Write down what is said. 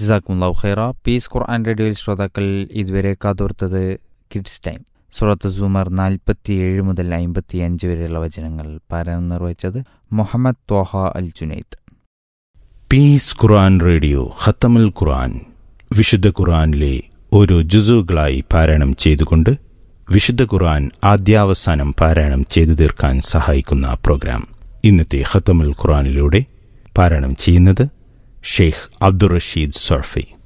ജസാക്കുംലാവ് ഖൈറ പീസ് ഖുർആൻ റേഡിയോയിൽ ശ്രോതാക്കൾ ഇതുവരെ കാതോർത്തത് കിഡ്സ് ടൈം സുറത്ത് സുമർ നാൽപ്പത്തിയേഴ് മുതൽ അമ്പത്തി അഞ്ച് വരെയുള്ള വചനങ്ങൾ പാരായണം നിർവഹിച്ചത് Muhammad Thaha Al Junaid peace Quran radio ഖത്തമുൽ ഖുർആൻ വിശുദ്ധ ഖുർആനിലെ ഓരോ ജുസുകളായി പാരായണം ചെയ്തുകൊണ്ട് വിശുദ്ധ ഖുർആൻ ആദ്യാവസാനം പാരായണം ചെയ്തു തീർക്കാൻ സഹായിക്കുന്ന പ്രോഗ്രാം ഇന്നത്തെ ഖത്തമുൽ ഖുർആനിലൂടെ പാരായണം ചെയ്യുന്നത് ഷെയ്ഖ് അബ്ദുൾ റഷീദ് സർഫി